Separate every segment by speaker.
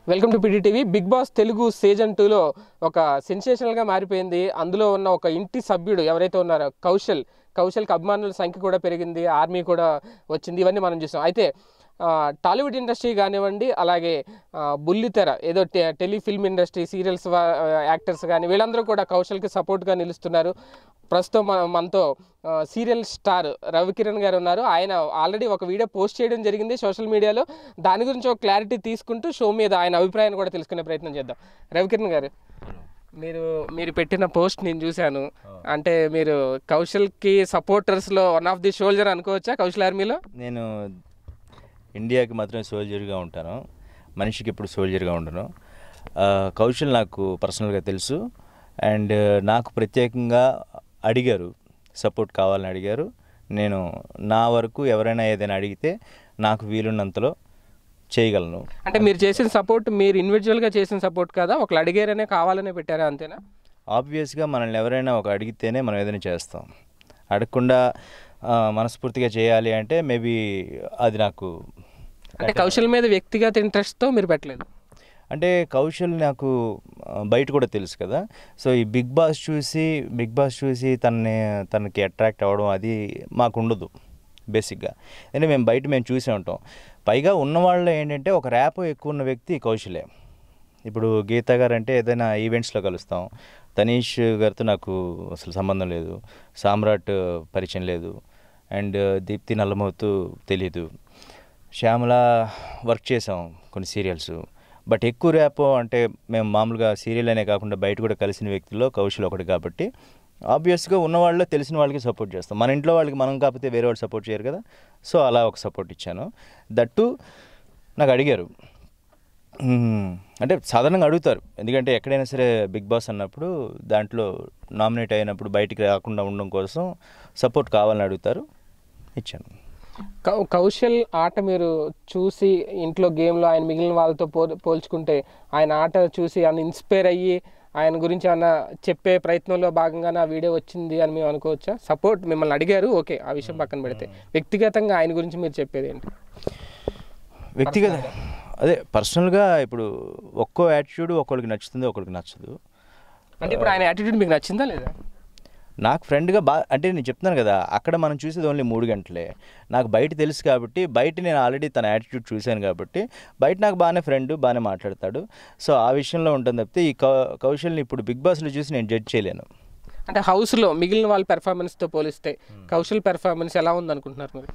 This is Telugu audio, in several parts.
Speaker 1: Welcome to PDTV Bigg Boss Telugu season టూలో ఒక సెన్సేషనల్గా మారిపోయింది అందులో ఉన్న ఒక ఇంటి సభ్యుడు ఎవరైతే ఉన్నారో కౌశల్ కౌశల్కి అభిమానుల సంఖ్య కూడా పెరిగింది ఆర్మీ కూడా వచ్చింది ఇవన్నీ మనం చూసాం అయితే ఆ, టాలీవుడ్ ఇండస్ట్రీ కానివ్వండి అలాగే ఆ, బుల్లితెర ఏదో టె టెలిఫిల్మ్ ఇండస్ట్రీ సీరియల్స్ యాక్టర్స్ కానీ వీళ్ళందరూ కూడా కౌశల్కి సపోర్ట్గా నిలుస్తున్నారు ప్రస్తుతం మన మనతో ఆ, సీరియల్ స్టార్ రవికిరణ్ గారు ఉన్నారు ఆయన ఆల్రెడీ ఒక వీడియో పోస్ట్ చేయడం జరిగింది సోషల్ మీడియాలో దాని గురించి ఒక క్లారిటీ తీసుకుంటూ షో మీద ఆయన అభిప్రాయాన్ని కూడా తెలుసుకునే ప్రయత్నం చేద్దాం రవికిరణ్ గారు మీరు మీరు పెట్టిన పోస్ట్ నేను చూశాను అంటే మీరు కౌశల్కి సపోర్టర్స్లో వన్ ఆఫ్ ది షోల్జర్ అనుకోవచ్చా కౌశల్ ఆర్మీలో
Speaker 2: నేను ఇండియాకి మాత్రమే సోల్జర్గా ఉంటాను మనిషికి ఎప్పుడు సోల్జర్గా ఉండను ఆ, కౌశల్ నాకు పర్సనల్గా తెలుసు అండ్ నాకు ప్రత్యేకంగా అడిగారు సపోర్ట్ కావాలని అడిగారు నేను నా వరకు ఎవరైనా ఏదైనా అడిగితే నాకు వీలున్నంతలో చేయగలను
Speaker 1: అంటే మీరు చేసిన సపోర్ట్ మీరు ఇండివిజువల్గా చేసిన సపోర్ట్ కదా ఒకళ్ళు అడిగారనే కావాలనే పెట్టారా అంతేనా
Speaker 2: ఆబ్వియస్గా మనల్ని ఎవరైనా ఒక అడిగితేనే మనం ఏదైనా చేస్తాం అడగకుండా ఆ, మనస్ఫూర్తిగా చేయాలి అంటే మేబీ అది నాకు
Speaker 1: అంటే కౌశల్ మీద వ్యక్తిగత ఇంట్రెస్ట్తో మీరు పెట్టలేదు
Speaker 2: అంటే కౌశల్ నాకు ఆ, బయట కూడా తెలుసు కదా సో ఈ బిగ్ బాస్ చూసి బిగ్ బాస్ చూసి తనని తనకి అట్రాక్ట్ అవ్వడం అది మాకు ఉండదు బేసిక్గా అంటే మేము బయట మేము చూసే ఉంటాం పైగా ఉన్నవాళ్ళు ఏంటంటే ఒక ర్యాప్ ఎక్కువ ఉన్న వ్యక్తి కౌశలే ఇప్పుడు గీత గారు అంటే ఏదైనా ఈవెంట్స్లో కలుస్తాం తనీష్ గారితో నాకు అసలు సంబంధం లేదు సామ్రాట్ పరిచయం లేదు అండ్ దీప్తి నల్లమోతు తెలీదు శ్యామల వర్క్ చేసాం కొన్ని సీరియల్స్ బట్ ఎక్కువ ర్యాప్ అంటే మేము మామూలుగా సీరియల్ అనే కాకుండా బయట కూడా కలిసిన వ్యక్తుల్లో కౌశల్ ఒకటి కాబట్టి ఆబ్వియస్గా ఉన్న వాళ్ళలో తెలిసిన వాళ్ళకి సపోర్ట్ చేస్తాం మన ఇంట్లో వాళ్ళకి మనం కాకపోతే వేరే వాళ్ళు సపోర్ట్ చేయరు కదా సో అలా ఒక సపోర్ట్ ఇచ్చాను దట్టు నాకు అడిగారు మ్మ్. అంటే సాధారణంగా అడుగుతారు ఎందుకంటే ఎక్కడైనా సరే బిగ్ బాస్ అన్నప్పుడు దాంట్లో నామినేట్ అయినప్పుడు బయటికి రాకుండా ఉండడం కోసం సపోర్ట్ కావాలని అడుగుతారు ఇచ్చాను
Speaker 1: కౌ కౌశల్ ఆట మీరు చూసి ఇంట్లో గేమ్లో ఆయన మిగిలిన వాళ్ళతో పో పోల్చుకుంటే ఆయన ఆట చూసి ఆయన ఇన్స్పైర్ అయ్యి ఆయన గురించి ఏమన్నా చెప్పే ప్రయత్నంలో భాగంగా నా వీడియో వచ్చింది అని మేము అనుకోవచ్చా సపోర్ట్ మిమ్మల్ని అడిగారు ఓకే ఆ విషయం పక్కన పెడితే వ్యక్తిగతంగా ఆయన గురించి మీరు చెప్పేది ఏంటి
Speaker 2: వ్యక్తిగత అదే పర్సనల్గా ఇప్పుడు ఒక్కో యాటిట్యూడ్ ఒక్కొక్కరికి నచ్చుతుంది ఒక్కొక్కరికి నచ్చదు
Speaker 1: అంటే ఇప్పుడు ఆయన యాటిట్యూడ్ మీకు నచ్చిందా లేదా
Speaker 2: నాకు ఫ్రెండ్గా బా అంటే నేను చెప్తున్నాను కదా అక్కడ మనం చూసేది ఓన్లీ మూడు గంటలే నాకు బయట తెలుసు కాబట్టి బయట నేను ఆల్రెడీ తన యాటిట్యూడ్ చూశాను కాబట్టి బయట నాకు బాగానే ఫ్రెండ్ బాగానే మాట్లాడతాడు సో ఆ విషయంలో ఉంటుంది తప్పితే ఈ కౌ కౌశల్ని ఇప్పుడు బిగ్ బాస్లో చూసి నేను జడ్జ్ చేయలేను
Speaker 1: అంటే హౌస్లో మిగిలిన వాళ్ళ పెర్ఫార్మెన్స్తో పోలిస్తే కౌశల్ పెర్ఫార్మెన్స్ ఎలా ఉంది అనుకుంటున్నారు మీరు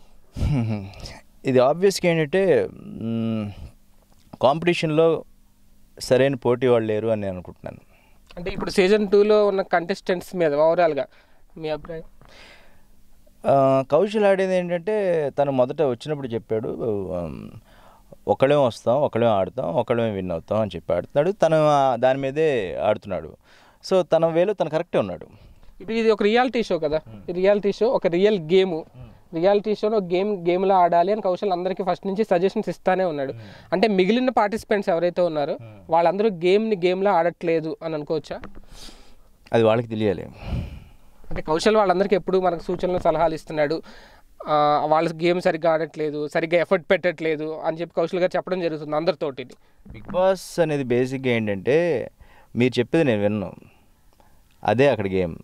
Speaker 2: ఇది ఆబ్వియస్గా ఏంటంటే మ్, కాంపిటీషన్లో సరైన పోటీ వాళ్ళు లేరు అని నేను అనుకుంటున్నాను
Speaker 1: అంటే ఇప్పుడు సీజన్ టూలో ఉన్న కంటెస్టెంట్స్ మీద ఓవరాల్గా మీ అభిప్రాయం
Speaker 2: ఆ, కౌశల్ ఆడేది ఏంటంటే తను మొదట వచ్చినప్పుడు చెప్పాడు ఆమ్, ఒకళ్ళే వస్తాం ఒకళ్ళే ఆడతాం ఒకళ్ళే విన్ అవుతాం అని చెప్పి ఆడుతున్నాడు తను ఆ దాని మీదే ఆడుతున్నాడు సో తన వేలో తను కరెక్టే ఉన్నాడు
Speaker 1: ఇప్పుడు ఇది ఒక రియాలిటీ షో కదా ఈ రియాలిటీ షో ఒక రియల్ గేమ్ రియాలిటీ షోలో గేమ్ గేమ్లో ఆడాలి అని కౌశల్ అందరికీ ఫస్ట్ నుంచి సజెషన్స్ ఇస్తానే ఉన్నాడు అంటే మిగిలిన పార్టిసిపెంట్స్ ఎవరైతే ఉన్నారో వాళ్ళందరూ గేమ్ని గేమ్లో ఆడట్లేదు అని అనుకోవచ్చా
Speaker 2: అది వాళ్ళకి తెలియాలి
Speaker 1: అంటే కౌశల్ వాళ్ళందరికీ ఎప్పుడు మనకు సూచనలు సలహాలు ఇస్తున్నాడు ఆ, వాళ్ళ గేమ్ సరిగ్గా ఆడట్లేదు సరిగ్గా ఎఫర్ట్ పెట్టట్లేదు అని చెప్పి కౌశల్ గారు చెప్పడం జరుగుతుంది అందరితోటి
Speaker 2: బిగ్ బాస్ అనేది బేసిక్గా ఏంటంటే మీరు చెప్పేది నేను విన్నాను అదే అక్కడ గేమ్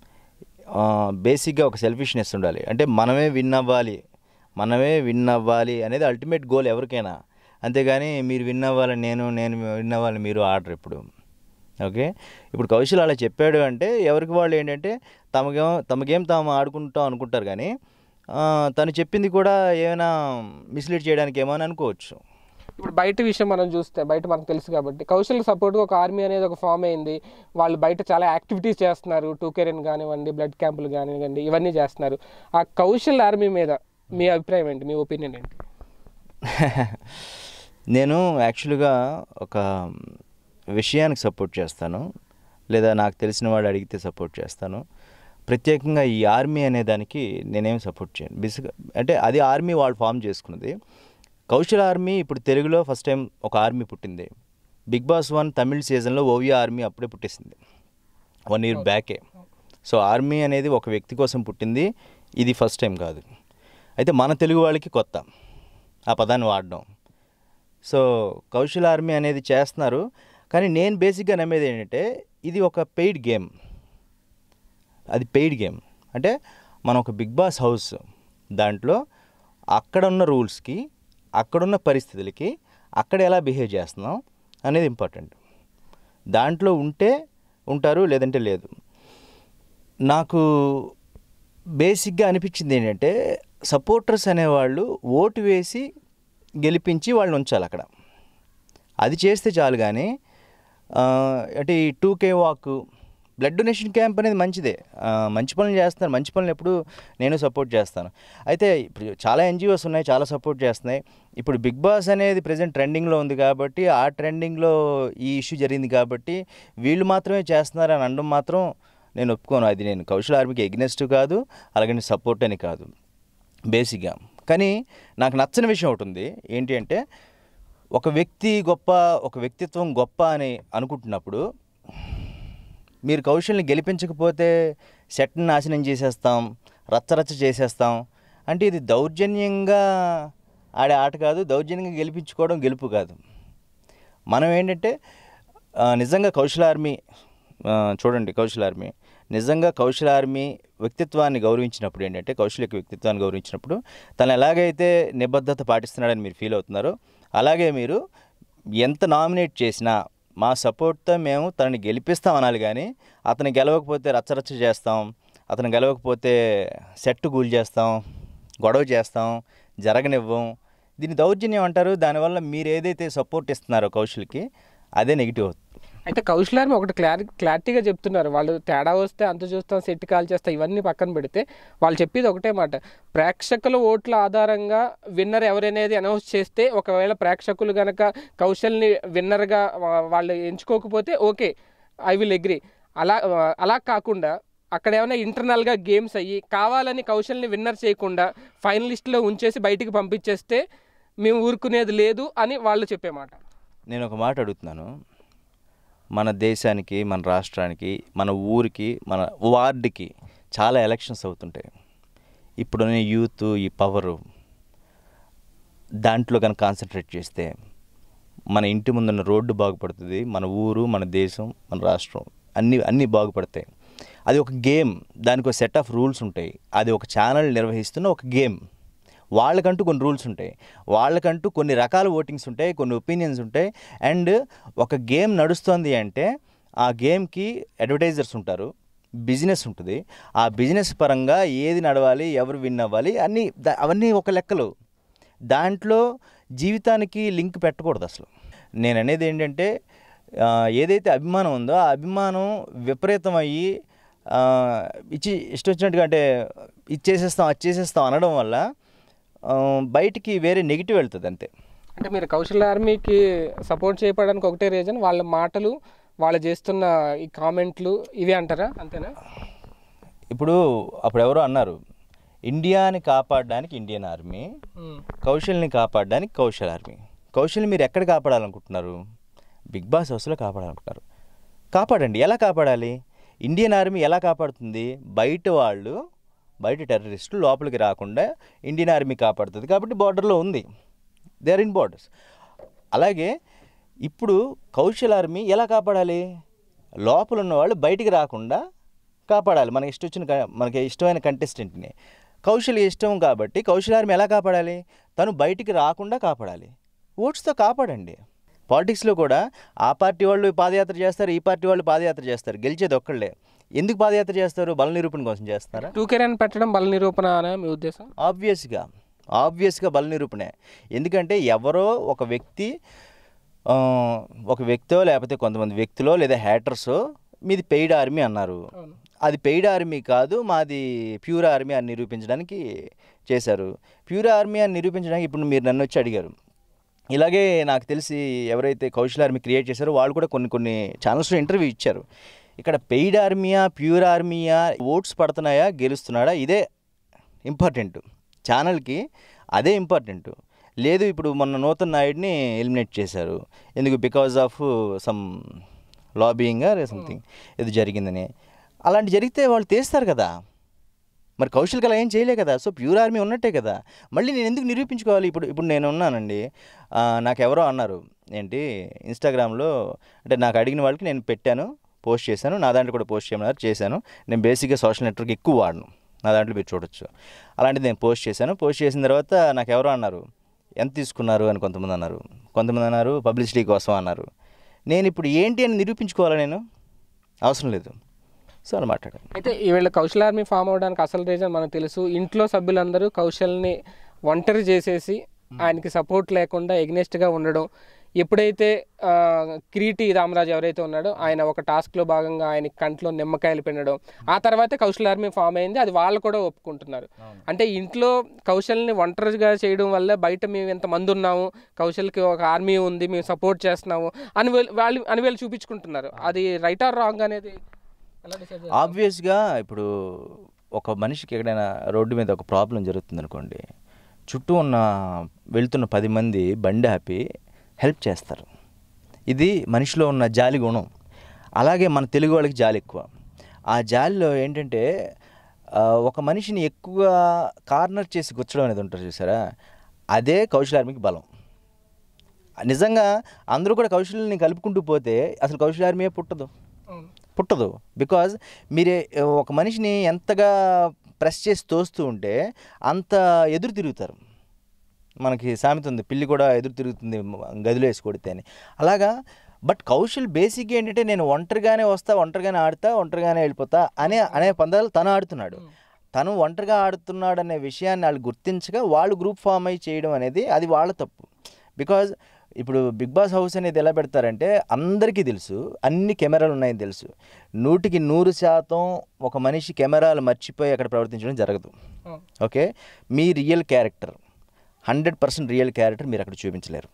Speaker 2: బేసిక్గా ఒక సెల్ఫిష్నెస్ ఉండాలి అంటే మనమే విన్ అవ్వాలి మనమే విన్ అవ్వాలి అనేది అల్టిమేట్ గోల్ ఎవరికైనా అంతేగాని మీరు విన్ అవ్వాలని నేను నేను విన్ అవ్వాలని మీరు ఆడరు ఇప్పుడు ఓకే ఇప్పుడు కౌశల్ అలా చెప్పాడు అంటే ఎవరికి వాళ్ళు ఏంటంటే తమగేం తమగేం తాము ఆడుకుంటాం అనుకుంటారు కానీ ఆ, తను చెప్పింది కూడా ఏమైనా మిస్లీడ్ చేయడానికి ఏమో అని అనుకోవచ్చు
Speaker 1: ఇప్పుడు బయట విషయం మనం చూస్తే బయట మనకు తెలుసు కాబట్టి కౌశల్ సపోర్ట్గా ఒక ఆర్మీ అనేది ఒక ఫామ్ అయింది వాళ్ళు బయట చాలా యాక్టివిటీస్ చేస్తున్నారు టూ కెరెన్ కానివ్వండి బ్లడ్ క్యాంపులు కానివ్వండి ఇవన్నీ చేస్తున్నారు ఆ కౌశల్ ఆర్మీ మీద మీ అభిప్రాయం ఏంటి మీ ఒపీనియన్ ఏంటి
Speaker 2: నేను యాక్చువల్గా ఒక విషయానికి సపోర్ట్ చేస్తాను లేదా నాకు తెలిసిన వాడు అడిగితే సపోర్ట్ చేస్తాను ప్రత్యేకంగా ఈ ఆర్మీ అనే దానికి నేనేం సపోర్ట్ చేయను బేసిక్గా అంటే అది ఆర్మీ వాళ్ళు ఫామ్ చేసుకున్నది కౌశల్ ఆర్మీ ఇప్పుడు తెలుగులో ఫస్ట్ టైం ఒక ఆర్మీ పుట్టింది బిగ్ బాస్ వన్ తమిళ్ సీజన్లో ఓవియో ఆర్మీ అప్పుడే పుట్టేసింది వన్ ఇయర్ బ్యాకే సో ఆర్మీ అనేది ఒక వ్యక్తి కోసం పుట్టింది ఇది ఫస్ట్ టైం కాదు అయితే మన తెలుగు వాళ్ళకి కొత్త ఆ పదాన్ని వాడడం సో కౌశల్ ఆర్మీ అనేది చేస్తున్నారు కానీ నేను బేసిక్గా నమ్మేది ఏంటంటే ఇది ఒక పెయిడ్ గేమ్ అది పెయిడ్ గేమ్ అంటే మనం ఒక బిగ్ బాస్ హౌస్ దాంట్లో అక్కడ ఉన్న రూల్స్కి అక్కడున్న పరిస్థితులకి అక్కడ ఎలా బిహేవ్ చేస్తున్నాం అనేది ఇంపార్టెంట్ దాంట్లో ఉంటే ఉంటారు లేదంటే లేదు నాకు బేసిక్గా అనిపించింది ఏంటంటే సపోర్టర్స్ అనేవాళ్ళు ఓటు వేసి గెలిపించి వాళ్ళని ఉంచాలి అక్కడ అది చేస్తే చాలు కానీ ఆ, అంటే ఈ two K walk blood donation camp అనేది మంచిదే ఆ, మంచి పనులు చేస్తున్నారు మంచి పనులు ఎప్పుడు నేను సపోర్ట్ చేస్తాను అయితే ఇప్పుడు చాలా ఎన్జిఓస్ ఉన్నాయి చాలా సపోర్ట్ చేస్తున్నాయి ఇప్పుడు బిగ్ బాస్ అనేది ప్రజెంట్ ట్రెండింగ్లో ఉంది కాబట్టి ఆ ట్రెండింగ్లో ఈ ఇష్యూ జరిగింది కాబట్టి వీళ్ళు మాత్రమే చేస్తున్నారు అని అనడం మాత్రం నేను ఒప్పుకోను అది నేను కౌశల్ ఆర్మీకి ఎగ్నెస్ట్ కాదు అలాగే సపోర్ట్ అని కాదు బేసిక్గా కానీ నాకు నచ్చని విషయం ఒకటి ఉంది ఏంటి అంటే ఒక వ్యక్తి గొప్ప ఒక వ్యక్తిత్వం గొప్ప అని అనుకుంటున్నప్పుడు మీరు కౌశల్ని గెలిపించకపోతే సెట్ని నాశనం చేసేస్తాం రచ్చరచ్చ చేసేస్తాం అంటే ఇది దౌర్జన్యంగా ఆడే ఆట కాదు దౌర్జన్యంగా గెలిపించుకోవడం గెలుపు కాదు మనం ఏంటంటే ఆ, నిజంగా కౌశల్ ఆర్మీ ఆ, చూడండి కౌశల్ ఆర్మీ నిజంగా కౌశల్ ఆర్మీ వ్యక్తిత్వాన్ని గౌరవించినప్పుడు ఏంటంటే కౌశల్ యొక్క వ్యక్తిత్వాన్ని గౌరవించినప్పుడు తను ఎలాగైతే నిబద్ధత పాటిస్తున్నాడని మీరు ఫీల్ అవుతున్నారో అలాగే మీరు ఎంత నామినేట్ చేసినా మా సపోర్ట్తో మేము తనని గెలిపిస్తాం అనాలి కానీ అతను గెలవకపోతే రచ్చరచ్చ చేస్తాం అతను గెలవకపోతే సెట్ గూల్ చేస్తాం గొడవ చేస్తాం జరగనివ్వం దీన్ని దౌర్జన్యం అంటారు దానివల్ల మీరు ఏదైతే సపోర్ట్ ఇస్తున్నారో కౌశల్కి అదే నెగిటివ్ అవుతుంది
Speaker 1: అయితే కౌశల్ ఆర్మీ ఒకటి క్లారి క్లారిటీగా చెప్తున్నారు వాళ్ళు తేడా వస్తే అంత చూస్తాం సెట్ కాల్ చేస్తాం ఇవన్నీ పక్కన పెడితే వాళ్ళు చెప్పేది ఒకటే మాట ప్రేక్షకుల ఓట్ల ఆధారంగా విన్నర్ ఎవరనేది అనౌన్స్ చేస్తే ఒకవేళ ప్రేక్షకులు గనక కౌశల్ని విన్నర్గా వాళ్ళు ఎంచుకోకపోతే ఓకే ఐ విల్ అగ్రి అలా అలా కాకుండా అక్కడ ఏమైనా ఇంటర్నల్గా గేమ్స్ అయ్యి కావాలని కౌశల్ని విన్నర్ చేయకుండా ఫైనలిస్ట్లో ఉంచేసి బయటికి పంపించేస్తే మేము ఊరుకునేది లేదు అని వాళ్ళు చెప్పే మాట
Speaker 2: నేను ఒక మాట అడుగుతున్నాను మన దేశానికి మన రాష్ట్రానికి మన ఊరికి మన వార్డుకి చాలా ఎలక్షన్స్ అవుతుంటాయి ఇప్పుడున్న యూత్ ఈ పవరు దాంట్లో కనుక కాన్సన్ట్రేట్ చేస్తే మన ఇంటి ముందున్న రోడ్డు బాగుపడుతుంది మన ఊరు మన దేశం మన రాష్ట్రం అన్నీ అన్నీ బాగుపడతాయి అది ఒక గేమ్ దానికి ఒక సెట్ ఆఫ్ రూల్స్ ఉంటాయి అది ఒక ఛానల్ నిర్వహిస్తున్న ఒక గేమ్ వాళ్ళకంటూ కొన్ని రూల్స్ ఉంటాయి వాళ్ళకంటూ కొన్ని రకాల ఓటింగ్స్ ఉంటాయి కొన్ని ఒపీనియన్స్ ఉంటాయి అండ్ ఒక గేమ్ నడుస్తుంది అంటే ఆ గేమ్కి అడ్వర్టైజర్స్ ఉంటారు బిజినెస్ ఉంటుంది ఆ బిజినెస్ పరంగా ఏది నడవాలి ఎవరు విన్ అవ్వాలి అన్నీ దా- అవన్నీ ఒక లెక్కలు దాంట్లో జీవితానికి లింక్ పెట్టకూడదు అసలు నేను అనేది ఏంటంటే ఆ, ఏదైతే అభిమానం ఉందో ఆ అభిమానం విపరీతం అయ్యి ఆ, ఇచ్చి ఇష్టం వచ్చినట్టుగా అంటే ఇది చేసేస్తాం అది చేసేస్తాం అనడం వల్ల ఆ, బయటికి వేరే నెగిటివ్ వెళ్తుంది అంతే
Speaker 1: అంటే మీరు కౌశల్ ఆర్మీకి సపోర్ట్ చేయడానికి ఒకటే రీజన్ వాళ్ళ మాటలు వాళ్ళు చేస్తున్న ఈ కామెంట్లు ఇవి అంటారా అంతేనా
Speaker 2: ఇప్పుడు అప్పుడు ఎవరో అన్నారు ఇండియాని కాపాడడానికి ఇండియన్ ఆర్మీ కౌశల్ని కాపాడడానికి కౌశల్ ఆర్మీ కౌశల్ని మీరు ఎక్కడ కాపాడాలనుకుంటున్నారు బిగ్ బాస్ హౌస్లో కాపాడాలనుకుంటున్నారు కాపాడండి ఎలా కాపాడాలి ఇండియన్ ఆర్మీ ఎలా కాపాడుతుంది బయట వాళ్ళు బయట టెర్రరిస్టులు లోపలికి రాకుండా ఇండియన్ ఆర్మీ కాపాడుతుంది కాబట్టి బార్డర్లో ఉంది దే ఆర్ ఇన్ బార్డర్స్ అలాగే ఇప్పుడు కౌశల్ ఆర్మీ ఎలా కాపాడాలి లోపల ఉన్న వాళ్ళు బయటికి రాకుండా కాపాడాలి మనకి ఇష్టం వచ్చిన క- మనకి ఇష్టమైన కంటెస్టెంట్ని కౌశల్ ఇష్టం కాబట్టి కౌశల్ ఆర్మీ ఎలా కాపాడాలి తను బయటికి రాకుండా కాపాడాలి ఓట్స్తో కాపాడండి పాలిటిక్స్లో కూడా ఆ పార్టీ వాళ్ళు పాదయాత్ర చేస్తారు ఈ పార్టీ వాళ్ళు పాదయాత్ర చేస్తారు గెలిచేది ఒక్కళ్ళే ఎందుకు పాదయాత్ర చేస్తారు బల నిరూపణ కోసం చేస్తారా
Speaker 1: టూ కెరన్ పెట్టడం బల నిరూపణ అనే మీ ఉద్దేశం
Speaker 2: ఆబ్వియస్గా ఆబ్వియస్గా బల నిరూపణే ఎందుకంటే ఎవరో ఒక వ్యక్తి ఆ, ఒక వ్యక్తో లేకపోతే కొంతమంది వ్యక్తులో లేదా హ్యాటర్సో మీది పెయిడ్ ఆర్మీ అన్నారు
Speaker 1: అవును.
Speaker 2: అది పెయిడ్ ఆర్మీ కాదు మాది ప్యూర్ ఆర్మీ అని నిరూపించడానికి చేశారు ప్యూర్ ఆర్మీ అని నిరూపించడానికి ఇప్పుడు మీరు నన్ను వచ్చి అడిగారు ఇలాగే నాకు తెలిసి ఎవరైతే కౌశల్ ఆర్మీ క్రియేట్ చేశారో వాళ్ళు కూడా కొన్ని కొన్ని ఛానల్స్లో ఇంటర్వ్యూ ఇచ్చారు ఇక్కడ పెయిడ్ ఆర్మీయా ప్యూర్ ఆర్మీయా ఓట్స్ పడుతున్నాయా గెలుస్తున్నాడా ఇదే ఇంపార్టెంట్ ఛానల్కి అదే ఇంపార్టెంట్ లేదు ఇప్పుడు మొన్న నూతన్ నాయుడిని ఎలిమినేట్ చేశారు ఎందుకు because of some lobbying or something ఇది జరిగిందని అలాంటి జరిగితే వాళ్ళు తీస్తారు కదా మరి కౌశల్కి అలా ఏం చేయలే కదా సో ప్యూర్ ఆర్మీ ఉన్నట్టే కదా మళ్ళీ నేను ఎందుకు నిరూపించుకోవాలి ఇప్పుడు ఇప్పుడు నేను ఉన్నానండి ఆ, నాకు ఎవరో అన్నారు ఏంటి ఇన్స్టాగ్రామ్లో అంటే నాకు అడిగిన వాళ్ళకి నేను పెట్టాను పోస్ట్ చేశాను నా దాంట్లో కూడా పోస్ట్ చేయమన్నారు చేశాను నేను బేసిక్గా సోషల్ నెట్వర్క్ ఎక్కువ వాడను నా దాంట్లో మీరు చూడొచ్చు అలాంటిది నేను పోస్ట్ చేశాను పోస్ట్ చేసిన తర్వాత నాకు ఎవరో అన్నారు ఎంత తీసుకున్నారు అని కొంతమంది అన్నారు కొంతమంది అన్నారు పబ్లిసిటీ కోసం అన్నారు నేను ఇప్పుడు ఏంటి అని నిరూపించుకోవాలా నేను అవసరం లేదు సో అలా మాట్లాడాను
Speaker 1: అయితే వీళ్ళ కౌశల్ ఆర్మీ ఫామ్ అవడానికి అసలు రీజన్ మనకు తెలుసు ఇంట్లో సభ్యులందరూ కౌశల్ని ఒంటరి చేసేసి ఆయనకి సపోర్ట్ లేకుండా ఎగ్నెస్ట్గా ఉండడం ఎప్పుడైతే ఆ, కిరీటి రామరాజు ఎవరైతే ఉన్నాడో ఆయన ఒక టాస్క్లో భాగంగా ఆయన కంట్లో నిమ్మకాయలు పిండడం ఆ తర్వాతే కౌశల్ ఆర్మీ ఫామ్ అయింది అది వాళ్ళు కూడా ఒప్పుకుంటున్నారు అంటే ఇంట్లో కౌశల్ని ఒంటరిగా చేయడం వల్ల బయట మేము ఇంతమంది ఉన్నాము కౌశల్కి ఒక ఆర్మీ ఉంది మేము సపోర్ట్ చేస్తున్నాము అని వీళ్ళు- వాళ్ళు అని వీళ్ళు చూపించుకుంటున్నారు అది రైట్ ఆర్ రాంగ్ అనేది ఎలా డిసైడ్
Speaker 2: ఆబ్వియస్గా ఇప్పుడు ఒక మనిషికి ఎక్కడైనా రోడ్డు మీద ఒక ప్రాబ్లం జరుగుతుంది అనుకోండి చుట్టూ ఉన్న వెళ్తున్న పది మంది బండి ఆపి హెల్ప్ చేస్తారు ఇది మనిషిలో ఉన్న జాలి గుణం అలాగే మన తెలుగు వాళ్ళకి జాలి ఎక్కువ ఆ జాలిలో ఏంటంటే ఆ, ఒక మనిషిని ఎక్కువగా కార్నర్ చేసి గుచ్చడం అనేది ఉంటుంది చూసారా అదే కౌశల్ ఆర్మీకి బలం నిజంగా అందరూ కూడా కౌశల్ని కలుపుకుంటూ పోతే అసలు కౌశల్ ఆర్మీయే పుట్టదు పుట్టదు బికాజ్ మీరే ఒక మనిషిని ఎంతగా ప్రెస్ చేసి తోస్తూ ఉంటే అంత ఎదురు తిరుగుతారు మనకి సామెత ఉంది పిల్లి కూడా ఎదురు తిరుగుతుంది గదిలో వేసి కొడితే అని అలాగా బట్ కౌశల్ బేసిక్ ఏంటంటే నేను ఒంటరిగానే వస్తా ఒంటరిగానే ఆడుతా ఒంటరిగానే వెళ్ళిపోతా అనే అనే పందాలు తను ఆడుతున్నాడు తను ఒంటరిగా ఆడుతున్నాడు అనే విషయాన్ని వాళ్ళు గుర్తించగా వాళ్ళు గ్రూప్ ఫామ్ అయి చేయడం అనేది అది వాళ్ళ తప్పు బికాజ్ ఇప్పుడు బిగ్ బాస్ హౌస్ అనేది ఎలా పెడతారంటే అందరికీ తెలుసు అన్ని కెమెరాలు ఉన్నాయని తెలుసు నూటికి నూరు శాతం ఒక మనిషి కెమెరాలు మర్చిపోయి అక్కడ ప్రవర్తించడం జరగదు ఓకే మీ real character hundred percent real character మీరు అక్కడ చూపించలేరు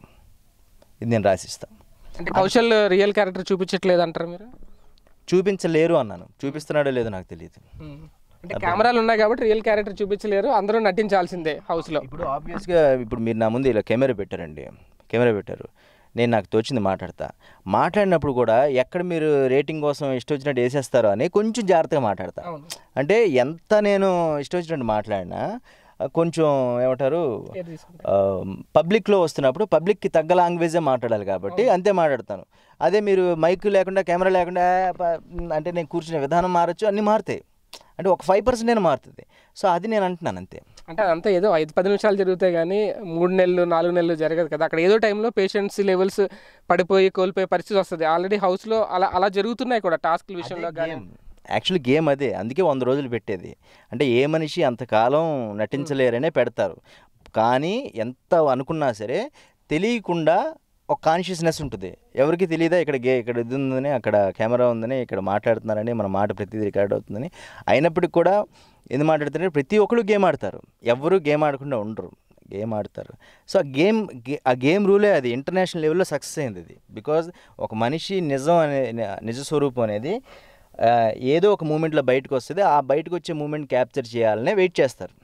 Speaker 2: ఇది నేను రాసిస్తాను
Speaker 1: అంటే కౌశల్ రియల్ క్యారెక్టర్ చూపించట్లేదు అంటారు మీరు
Speaker 2: చూపించలేరు అన్నాను చూపిస్తున్నాడో లేదో నాకు తెలియదు
Speaker 1: అంటే కెమెరాలు ఉన్నాయి కాబట్టి రియల్ క్యారెక్టర్ చూపించలేరు అందరూ నటించాల్సిందే హౌస్ లో
Speaker 2: ఇప్పుడు ఆబ్వియస్గా ఇప్పుడు మీరు నా ముందు ఇలా కెమెరా పెట్టారండి కెమెరా పెట్టారు నేను నాకు తోచింది మాట్లాడతా మాట్లాడినప్పుడు కూడా ఎక్కడ మీరు రేటింగ్ కోసం ఇష్టం వచ్చినట్టు వేసేస్తారో అని కొంచెం జాగ్రత్తగా మాట్లాడతా
Speaker 1: అవును
Speaker 2: అంటే ఎంత నేను ఇష్టం వచ్చినట్టు మాట్లాడినా ఆ, కొంచెం ఏమంటారు
Speaker 1: ఏది తీసుకుంటారు?
Speaker 2: ఆ, పబ్లిక్లో వస్తున్నప్పుడు పబ్లిక్కి తగ్గ లాంగ్వేజే మాట్లాడాలి కాబట్టి అంతే మాట్లాడతాను అదే మీరు మైక్ లేకుండా కెమెరా లేకుండా ప- అంటే నేను కూర్చునే విధానం మారచ్చు అన్నీ మారుతాయి అంటే ఒక ఫైవ్ పర్సెంట్ నేను మారుతుంది సో అది నేను అంటున్నాను అంతే
Speaker 1: అంటే అదంతా ఏదో ఐదు పది నిమిషాలు జరుగుతాయి కానీ మూడు నెలలు నాలుగు నెలలు జరగదు కదా అక్కడ ఏదో టైంలో పేషెంట్స్ లెవెల్స్ పడిపోయి కోల్పోయే పరిస్థితి వస్తుంది ఆల్రెడీ హౌస్లో అలా అలా జరుగుతున్నాయి కూడా టాస్క్ల విషయంలో కానీ
Speaker 2: యాక్చువల్లీ గేమ్ అదే అందుకే వంద రోజులు పెట్టేది అంటే ఏ మనిషి అంతకాలం నటించలేరనే పెడతారు కానీ ఎంత అనుకున్నా సరే తెలియకుండా ఒక కాన్షియస్నెస్ ఉంటుంది ఎవరికి తెలియదా ఇక్కడ గే ఇక్కడ ఇది ఉందని అక్కడ కెమెరా ఉందని ఇక్కడ మాట్లాడుతున్నారని మన మాట ప్రతిదీ రికార్డ్ అవుతుందని అయినప్పటికీ కూడా ఎందుకు మాట్లాడుతున్నారు ప్రతి ఒక్కరు గేమ్ ఆడతారు ఎవరు గేమ్ ఆడకుండా ఉండరు గేమ్ ఆడతారు సో ఆ గేమ్ గే- ఆ గేమ్ రూలే అది ఇంటర్నేషనల్ లెవెల్లో సక్సెస్ అయింది ఇది బికాజ్ ఒక మనిషి నిజం అనే నిజ స్వరూపం అనేది ఆ, ఏదో ఒక మూమెంట్లో బయటకు వస్తుంది ఆ బయటకు వచ్చే మూమెంట్ క్యాప్చర్ చేయాలనే వెయిట్ చేస్తారు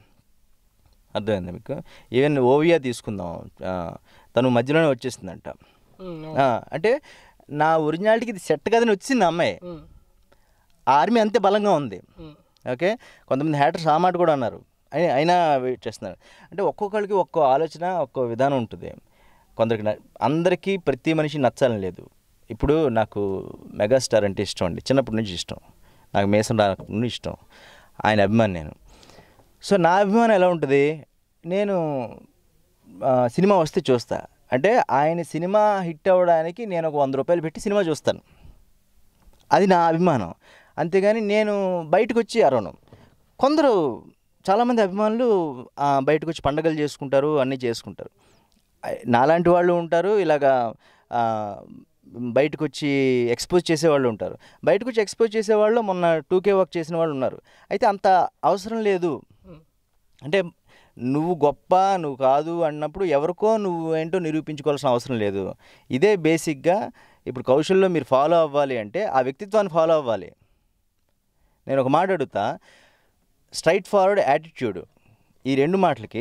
Speaker 2: అర్థమైంది మీకు ఈవెన్ ఓవియా తీసుకుందాం ఆ, తను మధ్యలోనే వచ్చేసిందంట
Speaker 1: ఉమ్,
Speaker 2: ఆ, అంటే నా ఒరిజినాలిటీకి ఇది సెట్ కదని వచ్చింది ఆ అమ్మాయి
Speaker 1: ఉమ్,
Speaker 2: ఆ ఆర్మీ అంతే బలంగా ఉంది
Speaker 1: ఉమ్,
Speaker 2: ఓకే కొంతమంది హ్యాటర్స్ ఆ మాట కూడా అన్నారు అయినా అయినా వెయిట్ చేస్తున్నారు అంటే ఒక్కొక్కరికి ఒక్కో ఆలోచన ఒక్కో విధానం ఉంటుంది కొందరికి న- అందరికీ ప్రతి మనిషి నచ్చాలని లేదు ఇప్పుడు నాకు మెగాస్టార్ అంటే ఇష్టం అండి చిన్నప్పటి నుంచి ఇష్టం నాకు మేసం రానప్పటి నుండి ఇష్టం ఆయన అభిమాని నేను సో నా అభిమానం ఎలా ఉంటుంది నేను ఆ, సినిమా వస్తే చూస్తా అంటే ఆయన సినిమా హిట్ అవ్వడానికి నేను ఒక వంద రూపాయలు పెట్టి సినిమా చూస్తాను అది నా అభిమానం అంతేగాని నేను బయటకు వచ్చి అరవను కొందరు చాలామంది అభిమానులు ఆ, బయటకు వచ్చి పండగలు చేసుకుంటారు అన్నీ చేసుకుంటారు ఐ- నాలాంటి వాళ్ళు ఉంటారు ఇలాగా ఆ, బయటకు వచ్చి ఎక్స్పోజ్ చేసేవాళ్ళు ఉంటారు బయటకు వచ్చి ఎక్స్పోజ్ చేసేవాళ్ళు మొన్న టూకే వర్క్ చేసిన వాళ్ళు ఉన్నారు అయితే అంత అవసరం లేదు
Speaker 1: ఉమ్.
Speaker 2: అంటే నువ్వు గొప్ప నువ్వు కాదు అన్నప్పుడు ఎవరికో నువ్వు ఏంటో నిరూపించుకోవాల్సిన అవసరం లేదు ఇదే బేసిక్గా ఇప్పుడు కౌశల్లో మీరు ఫాలో అవ్వాలి అంటే ఆ వ్యక్తిత్వాన్ని ఫాలో అవ్వాలి నేను ఒక మాట అడుగుతా స్ట్రైట్ ఫార్వర్డ్ యాటిట్యూడ్ ఈ రెండు మాటలకి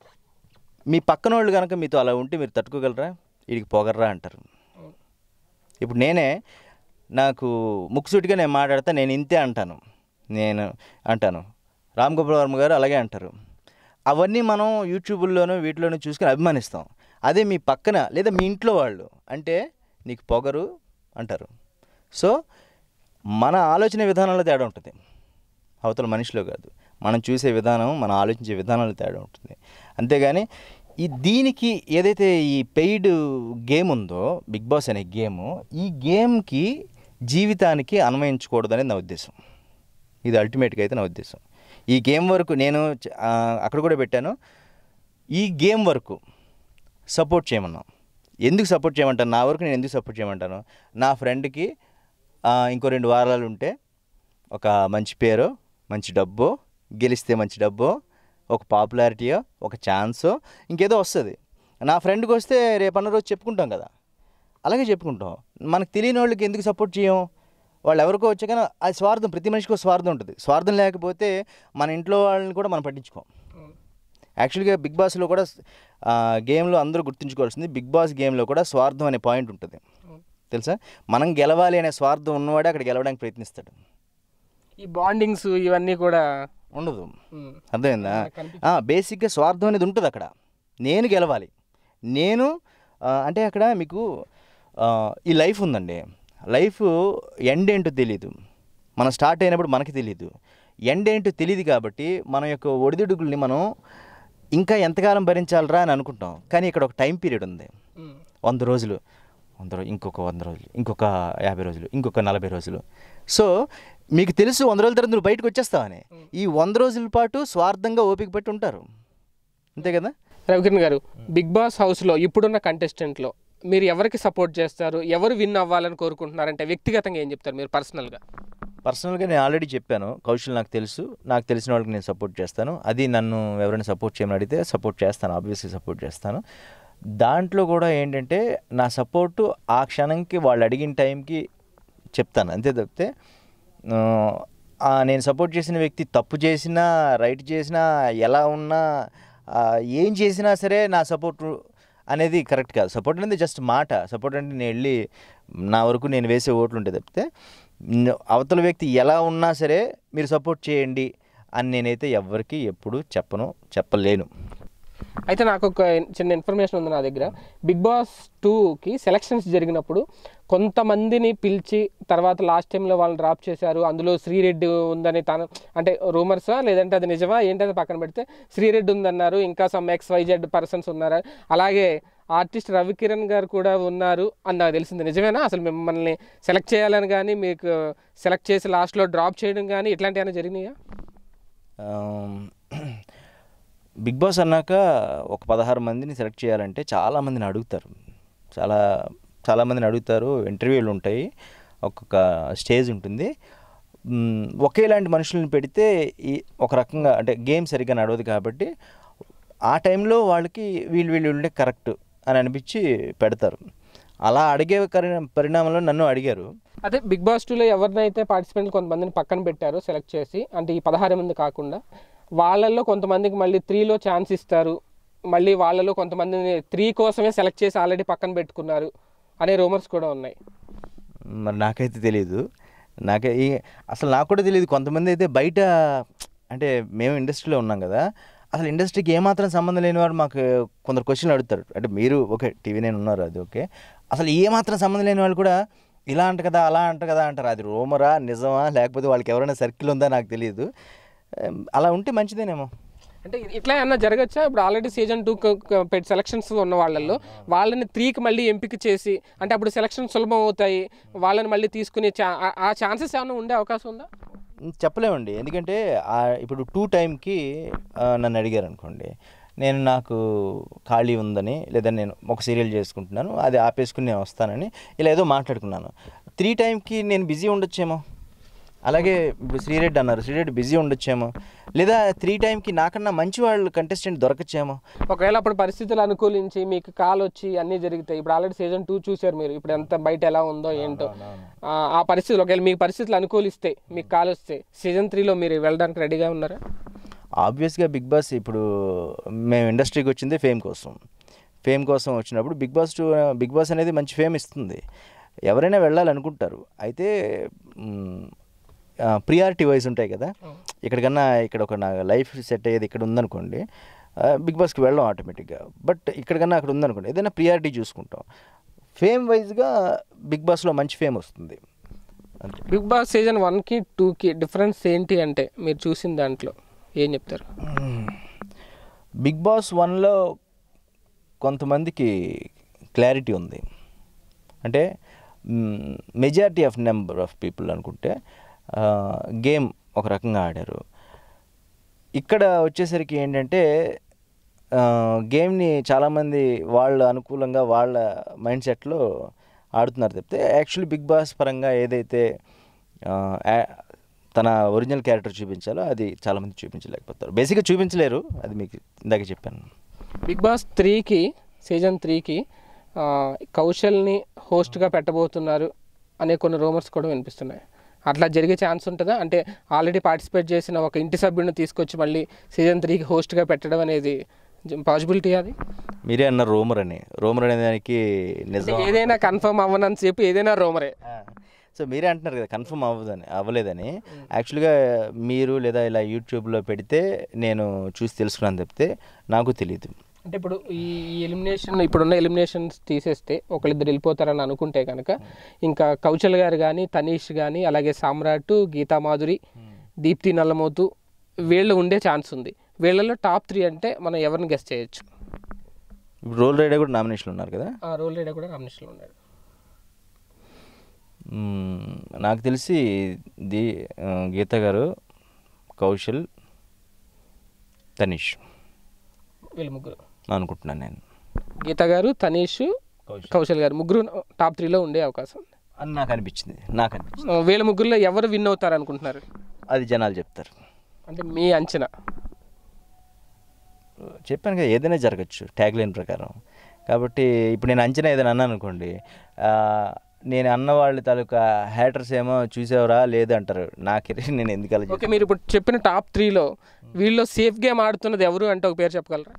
Speaker 2: మీ పక్కన వాళ్ళు కనుక మీతో అలా ఉంటే మీరు తట్టుకోగలరా వీడికి పొగర్రా అంటారు ఇప్పుడు నేనే నాకు ముక్కుసూటిగా నేను మాట్లాడతా నేను ఇంతే అంటాను నేను అంటాను రామ్ గోపాల్ వర్మ గారు అలాగే అంటారు అవన్నీ మనం యూట్యూబ్లోనూ వీటిలోనూ చూసుకొని అభిమానిస్తాం అదే మీ పక్కన లేదా మీ ఇంట్లో వాళ్ళు అంటే నీకు పొగరు అంటారు సో మన ఆలోచన విధానంలో తేడా ఉంటుంది అవతల మనిషిలో కాదు మనం చూసే విధానం మనం ఆలోచించే విధానంలో తేడా ఉంటుంది అంతేగాని ఈ దీనికి ఏదైతే ఈ పెయిడ్ గేమ్ ఉందో బిగ్ బాస్ అనే గేమ్ ఈ గేమ్కి జీవితానికి అన్వయించకూడదనేది నా ఉద్దేశం ఇది అల్టిమేట్గా అయితే నా ఉద్దేశం ఈ గేమ్ వరకు నేను చ- ఆ, అక్కడ కూడా పెట్టాను ఈ గేమ్ వరకు సపోర్ట్ చేయమన్నాం ఎందుకు సపోర్ట్ చేయమంటాను నా వరకు నేను ఎందుకు సపోర్ట్ చేయమంటాను నా ఫ్రెండ్కి ఇంకో రెండు వారాలు ఉంటే ఒక మంచి పేరు మంచి డబ్బు గెలిస్తే మంచి డబ్బు ఒక పాపులారిటీయో ఒక ఛాన్సో ఇంకేదో వస్తుంది నా ఫ్రెండ్కి వస్తే రేపన్న రోజు చెప్పుకుంటాం కదా అలాగే చెప్పుకుంటాం మనకు తెలియని వాళ్ళకి ఎందుకు సపోర్ట్ చేయం వాళ్ళు ఎవరికో వచ్చా కానీ అది స్వార్థం ప్రతి మనిషికి ఒక స్వార్థం ఉంటుంది స్వార్థం లేకపోతే మన ఇంట్లో వాళ్ళని కూడా మనం పట్టించుకోం యాక్చువల్గా బిగ్ బాస్లో కూడా ఆ, గేమ్లో అందరూ గుర్తుంచుకోవాల్సింది బిగ్ బాస్ గేమ్లో కూడా స్వార్థం అనే పాయింట్ ఉంటుంది తెలుసా మనం గెలవాలి అనే స్వార్థం ఉన్నవాడే అక్కడ గెలవడానికి ప్రయత్నిస్తాడు
Speaker 1: ఈ బాండింగ్స్ ఇవన్నీ కూడా
Speaker 2: ఉండదు
Speaker 1: ఉమ్,
Speaker 2: అర్థమైందా
Speaker 1: ఆ, కనిపి-
Speaker 2: ఆ, బేసిక్గా స్వార్థం అనేది ఉంటుంది అక్కడ నేను గెలవాలి నేను ఆ, అంటే అక్కడ మీకు ఆ, ఈ లైఫ్ ఉందండి లైఫ్ ఎండ్ ఏంటో తెలియదు మనం స్టార్ట్ అయినప్పుడు మనకి తెలియదు ఎండ్ ఏంటో తెలియదు కాబట్టి మన యొక్క ఒడిదుడుకుల్ని మనం ఇంకా ఎంతకాలం భరించాలరా అని అనుకుంటాం కానీ ఇక్కడ ఒక టైం పీరియడ్ ఉంది
Speaker 1: ఉమ్,
Speaker 2: వంద రోజులు వంద రోజులు ఇంకొక వంద రోజులు ఇంకొక యాభై రోజులు ఇంకొక నలభై రోజులు సో మీకు తెలుసు వంద రోజుల తర్వాత నువ్వు బయటకు వచ్చేస్తావని ఈ వంద రోజుల పాటు స్వార్థంగా ఓపిక పట్టి ఉంటారు అంతే కదా
Speaker 1: రవికిరణ్ గారు బిగ్ బాస్ హౌస్లో ఇప్పుడున్న కంటెస్టెంట్లో మీరు ఎవరికి సపోర్ట్ చేస్తారు ఎవరు విన్ అవ్వాలని కోరుకుంటున్నారంటే వ్యక్తిగతంగా ఏం చెప్తారు మీరు పర్సనల్గా
Speaker 2: పర్సనల్గా నేను ఆల్రెడీ చెప్పాను కౌశల్ నాకు తెలుసు నాకు తెలిసిన వాళ్ళకి నేను సపోర్ట్ చేస్తాను అది నన్ను ఎవరైనా సపోర్ట్ చేయమని అడిగితే సపోర్ట్ చేస్తాను ఆబ్వియస్లీ సపోర్ట్ చేస్తాను దాంట్లో కూడా ఏంటంటే నా సపోర్టు ఆ క్షణంకి వాళ్ళు అడిగిన టైంకి చెప్తాను అంతే తప్పితే ఆ, ఆ, నేను సపోర్ట్ చేసిన వ్యక్తి తప్పు చేసినా రైట్ చేసినా ఎలా ఉన్నా ఆ, ఏం చేసినా సరే నా సపోర్ట్ అనేది కరెక్ట్ కాదు సపోర్ట్ అనేది జస్ట్ మాట సపోర్ట్ అంటే నేను వెళ్ళి నా వరకు నేను వేసే ఓట్లు ఉంటాయి తప్పితే న- అవతల వ్యక్తి ఎలా ఉన్నా సరే మీరు సపోర్ట్ చేయండి అని నేనైతే ఎవ్వరికి ఎప్పుడు చెప్పను చెప్పలేను
Speaker 1: అయితే నాకు ఒక చిన్న ఇన్ఫర్మేషన్ ఉంది నా దగ్గర బిగ్ బాస్ టూకి సెలక్షన్స్ జరిగినప్పుడు కొంతమందిని పిలిచి తర్వాత లాస్ట్ టైంలో వాళ్ళని డ్రాప్ చేశారు అందులో శ్రీరెడ్డి ఉందని తను అంటే రూమర్సా లేదంటే అది నిజమా ఏంటది పక్కన పెడితే శ్రీరెడ్డి ఉందన్నారు ఇంకా సమ్ ఎక్స్ వైజెడ్ పర్సన్స్ ఉన్నారు అలాగే ఆర్టిస్ట్ రవికిరణ్ గారు కూడా ఉన్నారు అని నాకు తెలిసింది నిజమేనా అసలు మిమ్మల్ని సెలెక్ట్ చేయాలని కానీ మీకు సెలెక్ట్ చేసి లాస్ట్లో డ్రాప్ చేయడం కానీ ఇట్లాంటివి ఏమైనా జరిగినాయా
Speaker 2: ఆమ్, బిగ్ బాస్ అన్నాక ఒక పదహారు మందిని సెలెక్ట్ చేయాలంటే చాలామందిని అడుగుతారు చాలా చాలామందిని అడుగుతారు ఇంటర్వ్యూలు ఉంటాయి ఒక్కొక్క స్టేజ్ ఉంటుంది మ్, ఒకేలాంటి మనుషులను పెడితే ఈ ఒక రకంగా అంటే గేమ్ సరిగ్గా నడవదు కాబట్టి ఆ టైంలో వాళ్ళకి వీళ్ళు వీళ్ళు ఉండే కరెక్ట్ అని అనిపించి పెడతారు అలా అడిగే కరి- పరిణామంలో నన్ను అడిగారు
Speaker 1: అదే బిగ్ బాస్ టూలో ఎవరినైతే పార్టిసిపెంట్లు కొంతమందిని పక్కన పెట్టారో సెలెక్ట్ చేసి అంటే ఈ పదహారు మంది కాకుండా వాళ్ళల్లో కొంతమందికి మళ్ళీ త్రీలో ఛాన్స్ ఇస్తారు మళ్ళీ వాళ్ళలో కొంతమందిని త్రీ కోసమే సెలెక్ట్ చేసి ఆల్రెడీ పక్కన పెట్టుకున్నారు అనే రూమర్స్ కూడా ఉన్నాయి
Speaker 2: మరి నాకైతే తెలియదు నాకే ఈ అసలు నాకు కూడా తెలియదు కొంతమంది అయితే బయట అంటే మేము ఇండస్ట్రీలో ఉన్నాం కదా అసలు ఇండస్ట్రీకి ఏమాత్రం సంబంధం లేని వారు మాకు కొందరు క్వశ్చన్లు అడుగుతారు అంటే మీరు ఓకే టీవీ నేను ఉన్నారు అది ఓకే అసలు ఏమాత్రం సంబంధం లేని వాళ్ళు కూడా ఇలా అంట కదా అలా అంట కదా అంటారు అది రోమరా నిజమా లేకపోతే వాళ్ళకి ఎవరైనా సర్కిల్ ఉందా నాకు తెలియదు ఎం, అలా ఉంటే మంచిదేనేమో
Speaker 1: అంటే ఇది- ఇట్లా ఏమన్నా జరగచ్చా ఇప్పుడు ఆల్రెడీ సీజన్ టూ పెట్టి సెలక్షన్స్ ఉన్న వాళ్ళల్లో వాళ్ళని త్రీకి మళ్ళీ ఎంపిక చేసి అంటే అప్పుడు సెలక్షన్ సులభం అవుతాయి వాళ్ళని మళ్ళీ తీసుకునే ఛా- ఆ- ఆ ఛాన్సెస్ ఏమైనా ఉండే అవకాశం ఉందా
Speaker 2: చెప్పలేమండి ఎందుకంటే ఆ ఇప్పుడు టూ టైంకి నన్ను అడిగారు అనుకోండి నేను నాకు ఖాళీ ఉందని లేదా నేను ఒక సీరియల్ చేసుకుంటున్నాను అది ఆపేసుకుని నేను వస్తానని ఇలా ఏదో మాట్లాడుకున్నాను త్రీ టైంకి నేను బిజీ ఉండొచ్చేమో అలాగే ఇప్పుడు శ్రీరెడ్డి అన్నారు శ్రీరెడ్డి బిజీ ఉండొచ్చేమో లేదా త్రీ టైంకి నాకన్నా మంచి వాళ్ళు కంటెస్టెంట్ దొరకచ్చేమో
Speaker 1: ఒకవేళ అప్పుడు పరిస్థితులు అనుకూలించి మీకు కాల్ వచ్చి అన్నీ జరుగుతాయి ఇప్పుడు ఆల్రెడీ సీజన్ టూ చూశారు మీరు ఇప్పుడు ఎంత బయట ఎలా ఉందో ఏంటో ఆ, ఆ పరిస్థితులు ఒకవేళ మీకు పరిస్థితులు అనుకూలిస్తే మీకు కాల్ వస్తే సీజన్ త్రీలో మీరు వెళ్ళడానికి రెడీగా ఉన్నారా
Speaker 2: ఆబ్వియస్గా బిగ్ బాస్ ఇప్పుడు మేము ఇండస్ట్రీకి వచ్చింది ఫేమ్ కోసం ఫేమ్ కోసం వచ్చినప్పుడు Bigg Boss two Bigg Boss అనేది మంచి ఫేమ్ ఇస్తుంది ఎవరైనా వెళ్ళాలనుకుంటారు అయితే మ్, ప్రియారిటీ వైజ్ ఉంటాయి కదా ఇక్కడికన్నా ఇక్కడ ఒక నా లైఫ్ సెట్ అయ్యేది ఇక్కడ ఉందనుకోండి బిగ్ బాస్కి వెళ్ళాం ఆటోమేటిక్గా బట్ ఇక్కడికన్నా అక్కడ ఉందనుకోండి ఏదైనా ప్రియారిటీ చూసుకుంటాం ఫేమ్ వైజ్గా బిగ్ బాస్లో మంచి ఫేమ్ వస్తుంది అంతే
Speaker 1: బిగ్ బాస్ సీజన్ వన్కి టూకి డిఫరెన్స్ ఏంటి అంటే మీరు చూసిన దాంట్లో ఏం చెప్తారు
Speaker 2: బిగ్ బాస్ వన్లో కొంతమందికి క్లారిటీ ఉంది అంటే majority of number of people అనుకుంటే గేమ్ ఒక రకంగా ఆడారు ఇక్కడ వచ్చేసరికి ఏంటంటే గేమ్ని చాలామంది వాళ్ళ అనుకూలంగా వాళ్ళ మైండ్ సెట్లో ఆడుతున్నారు తప్పితే యాక్చువల్లీ బిగ్ బాస్ పరంగా ఏదైతే ఆ, యా- తన ఒరిజినల్ క్యారెక్టర్ చూపించాలో అది చాలామంది చూపించలేకపోతారు బేసిక్గా చూపించలేరు అది మీకు ఇందాక చెప్పాను
Speaker 1: బిగ్ బాస్ త్రీకి సీజన్ త్రీకి కౌశల్ని హోస్ట్గా పెట్టబోతున్నారు అనే కొన్ని రూమర్స్ కూడా వినిపిస్తున్నాయి అట్లా జరిగే ఛాన్స్ ఉంటుందా అంటే ఆల్రెడీ పార్టిసిపేట్ చేసిన ఒక ఇంటి సభ్యుడిని తీసుకొచ్చి మళ్ళీ సీజన్ త్రీకి హోస్ట్గా పెట్టడం అనేది పాసిబిలిటీ అది
Speaker 2: మీరే అన్న రోమర్ అని రోమర్ అనే దానికి
Speaker 1: అంటే
Speaker 2: నిజం
Speaker 1: ఏదైనా కన్ఫర్మ్ అవ్వనని చెప్పి ఏదైనా రూమరే
Speaker 2: సో మీరే అంటున్నారు కదా కన్ఫర్మ్ అవ్వదని అవ్వలేదని యాక్చువల్గా మీరు లేదా ఇలా యూట్యూబ్లో పెడితే నేను చూసి తెలుసుకున్నాను తప్పితే నాకు తెలియదు
Speaker 1: అంటే ఇప్పుడు ఈ ఎలిమినేషన్ ఇప్పుడున్న ఎలిమినేషన్స్ తీసేస్తే ఒకళ్ళిద్దరు వెళ్ళిపోతారని అనుకుంటే కనుక ఇంకా కౌశల్ గారు కానీ తనీష్ కానీ అలాగే సామ్రాట్ గీతా మాధురి దీప్తి నల్లమోతు వీళ్ళు ఉండే ఛాన్స్ ఉంది వీళ్ళలో టాప్ త్రీ అంటే మనం ఎవరిని గెస్ట్ చేయొచ్చు
Speaker 2: ఇప్పుడు రోల్ రైడర్ కూడా నామినేషన్ ఉన్నారు కదా
Speaker 1: ఆ రోల్ రైడర్ కూడా నామినేషన్లో ఉన్నాడు
Speaker 2: మ్మ్, నాకు తెలిసి ది ఆ, గీత గారు కౌశల్ తనీష్
Speaker 1: వీళ్ళు ముగ్గురు
Speaker 2: అనుకుంటున్నాను నేను
Speaker 1: గీత గారు తనీష్
Speaker 2: కౌశల్
Speaker 1: కౌశల్ గారు ముగ్గురు టాప్ త్రీలో ఉండే అవకాశం ఉంది
Speaker 2: అని నాకు అనిపించింది నాకు అనిపించింది
Speaker 1: ఆ, వీళ్ళ ముగ్గురులో ఎవరు విన్ అవుతారు అనుకుంటున్నారు
Speaker 2: అది జనాలు చెప్తారు
Speaker 1: అంటే మీ అంచనా
Speaker 2: చెప్పాను కదా ఏదైనా జరగచ్చు ట్యాగ్ లైన్ ప్రకారం కాబట్టి ఇప్పుడు నేను అంచనా ఏదైనా అన్నాను అనుకోండి ఆ, నేను అన్న వాళ్ళ తాలూకా హ్యాటర్స్ ఏమో చూసేవరా లేదు అంటారు నాకు నేను ఎందుకు అలా
Speaker 1: ఓకే మీరు ఇప్పుడు చెప్పిన టాప్ త్రీలో వీళ్ళు సేఫ్ గేమ్ ఆడుతున్నది ఎవరు అంటే ఒక పేరు చెప్పగలరా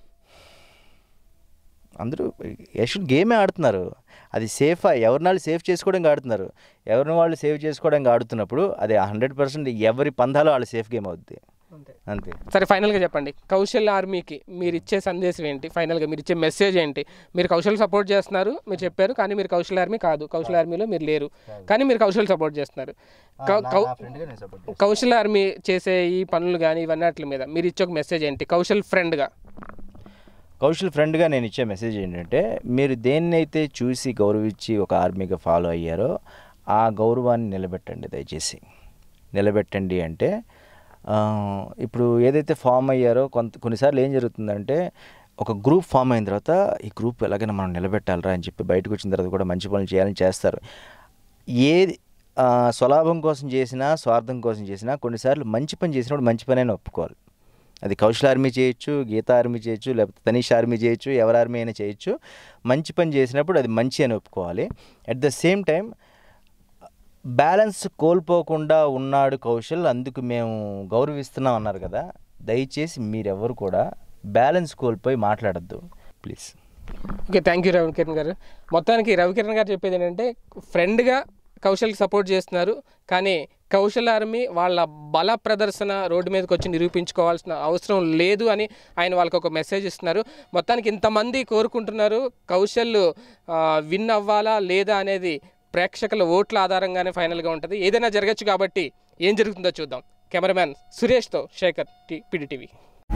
Speaker 2: అందరూ యాక్చువల్ గేమే ఆడుతున్నారు అది సేఫా ఎవరిని వాళ్ళు సేఫ్ చేసుకోవడానికి ఆడుతున్నారు ఎవరిని వాళ్ళు సేవ్ చేసుకోవడానికి ఆడుతున్నప్పుడు అది హండ్రెడ్ పర్సెంట్ ఎవరి పందాలో వాళ్ళు సేఫ్ గేమ్ అవుద్ది
Speaker 1: అంతే
Speaker 2: అంతే
Speaker 1: సరే ఫైనల్గా చెప్పండి కౌశల్ ఆర్మీకి మీరు ఇచ్చే సందేశం ఏంటి ఫైనల్గా మీరు ఇచ్చే మెసేజ్ ఏంటి మీరు కౌశల్ సపోర్ట్ చేస్తున్నారు మీరు చెప్పారు కానీ మీరు కౌశల్ ఆర్మీ కాదు కౌశల్ ఆర్మీలో మీరు లేరు కానీ మీరు కౌశల్ సపోర్ట్ చేస్తున్నారు కౌ- కౌ- కౌశల్ ఆర్మీ చేసే ఈ పనులు కానీ ఇవన్నీ వాటి మీద మీరు ఇచ్చే ఒక మెసేజ్ ఏంటి కౌశల్ ఫ్రెండ్గా
Speaker 2: కౌశల్ ఫ్రెండ్గా నేను ఇచ్చే మెసేజ్ ఏంటంటే మీరు దేన్నైతే చూసి గౌరవించి ఒక ఆర్మీగా ఫాలో అయ్యారో ఆ గౌరవాన్ని నిలబెట్టండి దయచేసి నిలబెట్టండి అంటే ఆ, ఇప్పుడు ఏదైతే ఫామ్ అయ్యారో కొంత కొన్నిసార్లు ఏం జరుగుతుందంటే ఒక గ్రూప్ ఫామ్ అయిన తర్వాత ఈ గ్రూప్ ఎలాగైనా మనం నిలబెట్టాలరా అని చెప్పి బయటకు వచ్చిన తర్వాత కూడా మంచి పనులు చేయాలని చేస్తారు ఏది ఆ, స్వలాభం కోసం చేసినా స్వార్థం కోసం చేసినా కొన్నిసార్లు మంచి పని చేసినప్పుడు మంచి పని అయినా ఒప్పుకోవాలి అది కౌశల్ ఆర్మీ చేయొచ్చు గీతా ఆర్మీ చేయొచ్చు లేకపోతే తనీష్ ఆర్మీ చేయొచ్చు ఎవరి ఆర్మీ అయినా చేయొచ్చు మంచి పని చేసినప్పుడు అది మంచి అని ఒప్పుకోవాలి at the same time balance కోల్పోకుండా ఉన్నాడు కౌశల్ అందుకు మేము గౌరవిస్తున్నాం అన్నారు కదా దయచేసి మీరెవరు కూడా బ్యాలెన్స్ కోల్పోయి మాట్లాడద్దు please
Speaker 1: okay thank you Ravikiran గారు మొత్తానికి రవికిరణ్ గారు చెప్పేది ఏంటంటే ఫ్రెండ్గా కౌశల్కి సపోర్ట్ చేస్తున్నారు కానీ కౌశల్ ఆర్మీ వాళ్ళ బల ప్రదర్శన రోడ్డు మీదకి వచ్చి నిరూపించుకోవాల్సిన అవసరం లేదు అని ఆయన వాళ్ళకి ఒక మెసేజ్ ఇస్తున్నారు మొత్తానికి ఇంతమంది కోరుకుంటున్నారు కౌశల్ ఆ, విన్ అవ్వాలా లేదా అనేది ప్రేక్షకుల ఓట్ల ఆధారంగానే ఫైనల్గా ఉంటుంది ఏదైనా జరగచ్చు కాబట్టి ఏం జరుగుతుందో చూద్దాం కెమెరామ్యాన్ సురేష్తో శేఖర్ టీ పీడిటీవీ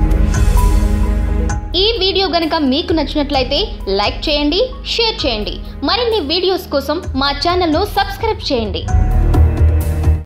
Speaker 3: ఈ వీడియో గనుక మీకు నచ్చినట్లయితే లైక్ చేయండి షేర్ చేయండి మరిన్ని వీడియోస్ కోసం మా ఛానల్ను సబ్స్క్రైబ్ చేయండి